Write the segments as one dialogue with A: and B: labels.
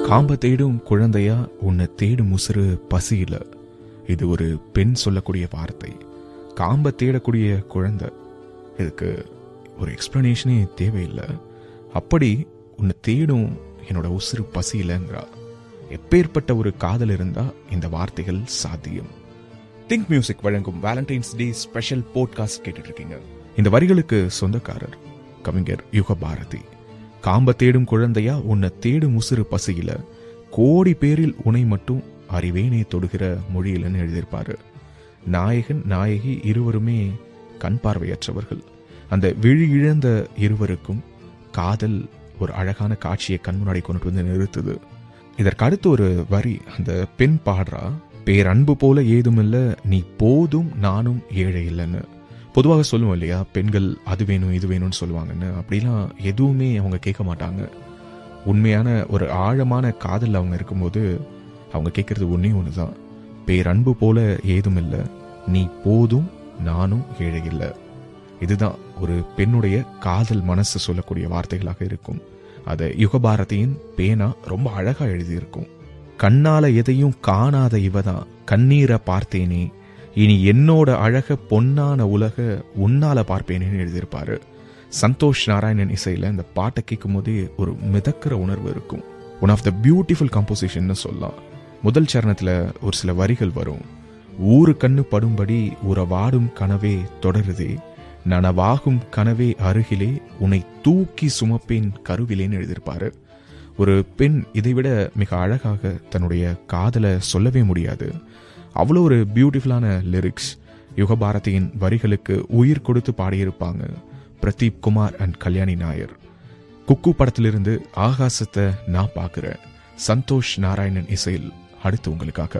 A: காம்ப தேடும் குழந்தையா உன்னை தேடும் உசுறு பசியில இது ஒரு பெண் சொல்லக்கூடிய வார்த்தை காம்ப தேடக்கூடிய குழந்தை இதுக்கு ஒரு எக்ஸ்பிளனேஷனே தேவையில்லை அப்படி உன்னை தேடும் என்னோட உசுறு பசியிலங்கிறா எப்பேற்பட்ட ஒரு காதல் இருந்தா இந்த வார்த்தைகள் சாத்தியம் திங்க் மியூசிக் வழங்கும் வேலண்டைன்ஸ் டே ஸ்பெஷல் போட்காஸ்ட் கேட்டுட்டு இருக்கீங்க இந்த வரிகளுக்கு சொந்தக்காரர் கவிஞர் யுக பாரதி காம்ப தேடும் குழந்தையா உன்னை தேடும் உசுறு பசியில கோடி பேரில் உனை மட்டும் அறிவேனே தொடுகிற மொழியிலன்னு எழுதியிருப்பாரு நாயகன் நாயகி இருவருமே கண் பார்வையற்றவர்கள் அந்த விழி இழந்த இருவருக்கும் காதல் ஒரு அழகான காட்சியை கண் முன்னாடி கொண்டு வந்து நிறுத்துது இதற்கு அடுத்து ஒரு வரி அந்த பெண் பாடுறா பேரன்பு போல ஏதுமில்ல நீ போதும் நானும் ஏழை இல்லைன்னு பொதுவாக சொல்லுவோம் இல்லையா பெண்கள் அது வேணும் இது வேணும்னு சொல்லுவாங்கன்னு அப்படிலாம் எதுவுமே அவங்க கேட்க மாட்டாங்க உண்மையான ஒரு ஆழமான காதல் அவங்க இருக்கும்போது அவங்க கேட்கறது ஒன்னே ஒண்ணுதான் பேரன்பு போல ஏதும் இல்லை நீ போதும் நானும் ஏழை இல்லை இதுதான் ஒரு பெண்ணுடைய காதல் மனசு சொல்லக்கூடிய வார்த்தைகளாக இருக்கும் அதை யுகபாரதியின் பேனா ரொம்ப அழகா எழுதியிருக்கும் கண்ணால எதையும் காணாத இவதான் கண்ணீரை பார்த்தேனே இனி என்னோட அழக பொன்னான உலக உன்னால பார்ப்பேனேன்னு எழுதியிருப்பாரு சந்தோஷ் நாராயணன் இசையில இந்த பாட்டை கேட்கும் போதே ஒரு மிதக்கிற உணர்வு இருக்கும் one of the beautiful composition சொல்லலாம் முதல் சரணத்துல ஒரு சில வரிகள் வரும் ஊரு கண்ணு படும்படி உறவாடும் கனவே தொடருதே நனவாகும் கனவே அருகிலே உன்னை தூக்கி சுமப்பேன் கருவிலேன்னு எழுதியிருப்பாரு ஒரு பெண் இதைவிட மிக அழகாக தன்னுடைய காதலை சொல்லவே முடியாது அவ்வளோ ஒரு பியூட்டிஃபுல்லான லிரிக்ஸ் யுகபாரதியின் வரிகளுக்கு உயிர் கொடுத்து பாடியிருப்பாங்க பிரதீப் குமார் அண்ட் கல்யாணி நாயர் குக்கு படத்திலிருந்து ஆகாசத்தை நான் பார்க்கிறேன் சந்தோஷ் நாராயணன் இசையில் அடுத்து உங்களுக்காக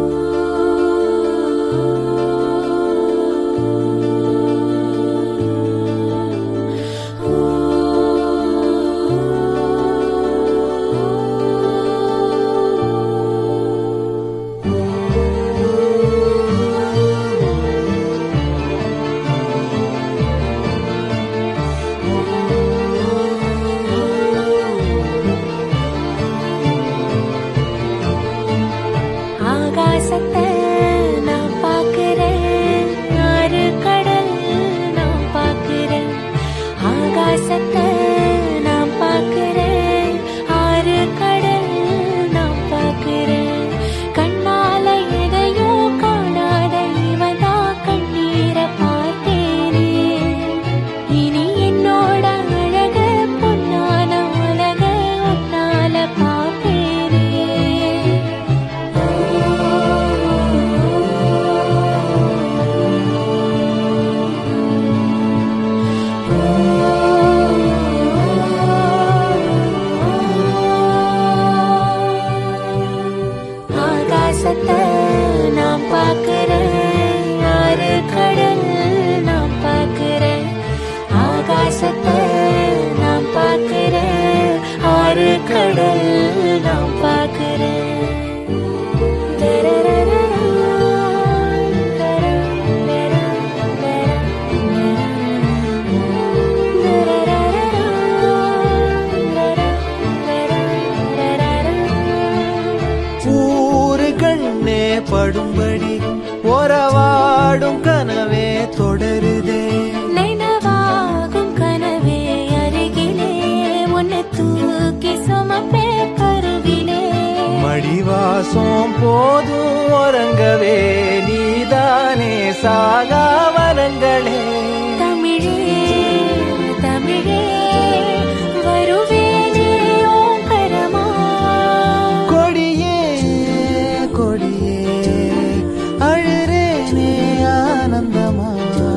B: ஆகாசத்தை நான் பார்க்கிறேன் ஆறு கடல் நான் பார்க்கிறேன் ஆகாசத்தை நான் பார்க்கிறேன் ஆறு கடல் நான் பார்க்கிறேன் கண்ணால எதையோ காணாத இவதா கண்ணீரை பார்த்தேனே இனி என்னோட அழக பொன்னான உலக உன்னால பார்ப்பேனே ஆகாசத்தை நான் பார்க்கிறேன் ஆறு கடல் நான் பார்க்கிறேன் ஆகாசத்தை நான் பார்க்கிறேன் ஆறு கடல் நான் பார்க்கிறேன்
C: ஊரு கண்ணே படும்படி ஒரவாடும் கனவே தொடருதே
B: நினைவாகும் கனவே அருகிலே உன்னை தூக்கி சுமப்பே கருவிலே
C: மடிவாசம் போதும் உறங்கவே நீதானே சாகா வரங்களே
B: தமிழே தமிழே வருவேனே ஓங்கரமா
C: கொடியே கொடியே அழுறேனே ஆனந்தமா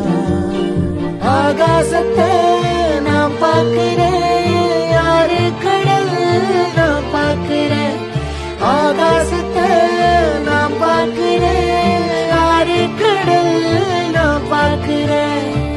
C: ஆகாசத்தை நான் பார்க்கிறேன் யாரு கடல் நான் பார்க்கிறேன் ஆகாசத்தை நான் பார்க்கிறேன் யாரு கடல் நான் பார்க்கிறேன்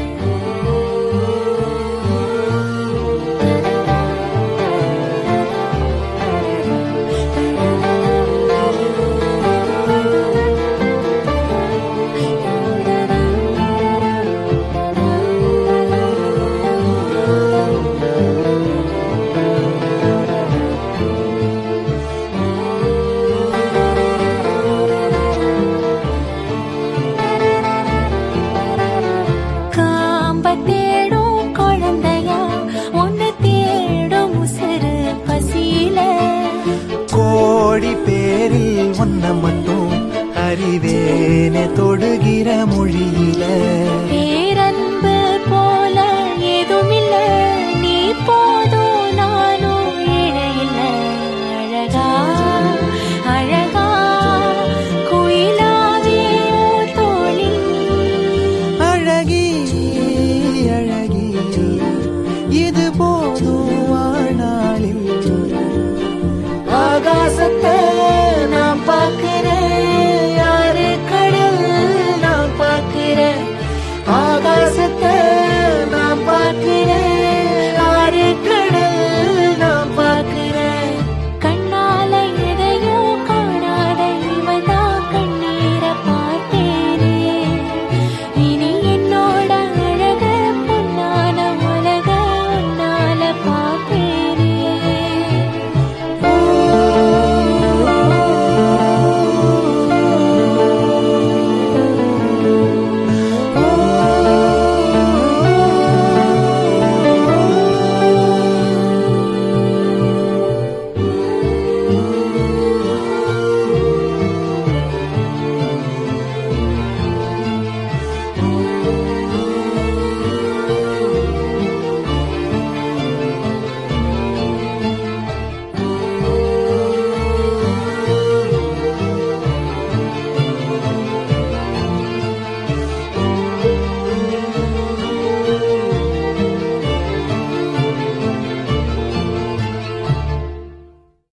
C: ஒன்ன மட்டும் அறிவேனே தொடுகிற மொழியில
B: பேரன்பு போல எதுமில்ல நீ போதும் நானும் இழையில்ல அழகா அழகா குயிலாவே உன் தோளில்
C: அழகி அழகி இது போதும் வாழ்நாளில் ஆகாசத்தை